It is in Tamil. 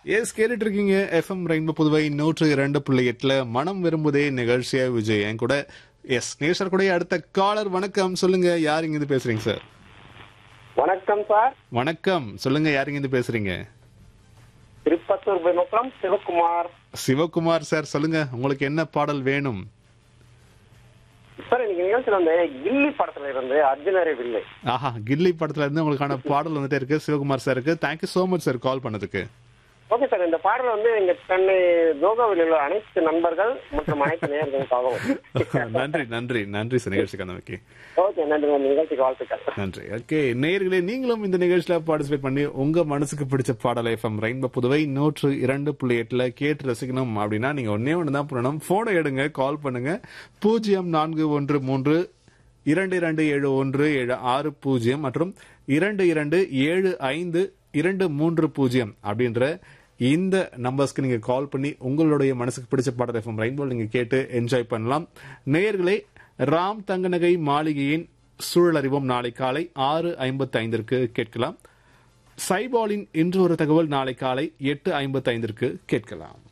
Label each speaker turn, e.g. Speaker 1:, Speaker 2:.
Speaker 1: எஸ் கேட்டுட்டு இருக்கீங்க எஃப்எம் ரெயின்போ புதுவை நூற்று இரண்டு புள்ளி எட்டுல மனம் விரும்புதே நிகழ்ச்சியா விஜய் என் கூட எஸ் நேசர் கூட அடுத்த காலர் வணக்கம் சொல்லுங்க யார் இங்க இருந்து பேசுறீங்க சார்
Speaker 2: வணக்கம் சார்
Speaker 1: வணக்கம் சொல்லுங்க யார் இங்க இருந்து பேசுறீங்க
Speaker 2: திருப்பத்தூர் விமக்குளம் சிவகுமார்
Speaker 1: சிவகுமார் சார் சொல்லுங்க உங்களுக்கு என்ன பாடல் வேணும்
Speaker 2: சார் இன்னைக்கு நிகழ்ச்சியில் வந்து கில்லி படத்துல இருந்து அர்ஜுனரே வில்லை
Speaker 1: ஆஹா கில்லி படத்துல இருந்து உங்களுக்கான பாடல் வந்துட்டே இருக்கு சிவகுமார் சாருக்கு thank you so much sir call பண்ணதுக்கு
Speaker 2: ஓகே சார் இந்த பாடல் வந்து எங்க சென்னை தோகாவில் உள்ள அனைத்து நண்பர்கள் மற்றும் அனைத்து நேர்களுக்காகவும்
Speaker 1: நன்றி நன்றி நன்றி சார் நிகழ்ச்சிக்கு வந்தமைக்கு
Speaker 2: ஓகே நன்றி நன்றி நிகழ்ச்சிக்கு வாழ்த்துக்கள்
Speaker 1: நன்றி ஓகே நேயர்களே நீங்களும் இந்த நிகழ்ச்சியில பார்ட்டிசிபேட் பண்ணி உங்க மனசுக்கு பிடிச்ச பாடல் எஃப்எம் ரெயின்போ புதுவை நூற்று இரண்டு புள்ளி எட்டுல கேட்டு ரசிக்கணும் அப்படின்னா நீங்க ஒன்னே ஒன்று தான் பண்ணணும் போனை எடுங்க கால் பண்ணுங்க பூஜ்ஜியம் நான்கு ஒன்று மூன்று இரண்டு இரண்டு ஏழு ஒன்று ஏழு ஆறு பூஜ்ஜியம் மற்றும் இரண்டு இரண்டு ஏழு ஐந்து இரண்டு மூன்று பூஜ்ஜியம் அப்படின்ற இந்த நம்பர்ஸ்க்கு நீங்க கால் பண்ணி உங்களுடைய மனசுக்கு பிடிச்ச பாடல் எஃப்எம் ரெயின்போ நீங்க கேட்டு என்ஜாய் பண்ணலாம் நேயர்களே ராம் தங்கநகை மாளிகையின் சூழல் அறிவோம் நாளை காலை ஆறு ஐம்பத்தி ஐந்திற்கு கேட்கலாம் சைபாலின் இன்று ஒரு தகவல் நாளை காலை எட்டு ஐம்பத்தி ஐந்திற்கு கேட்கலாம்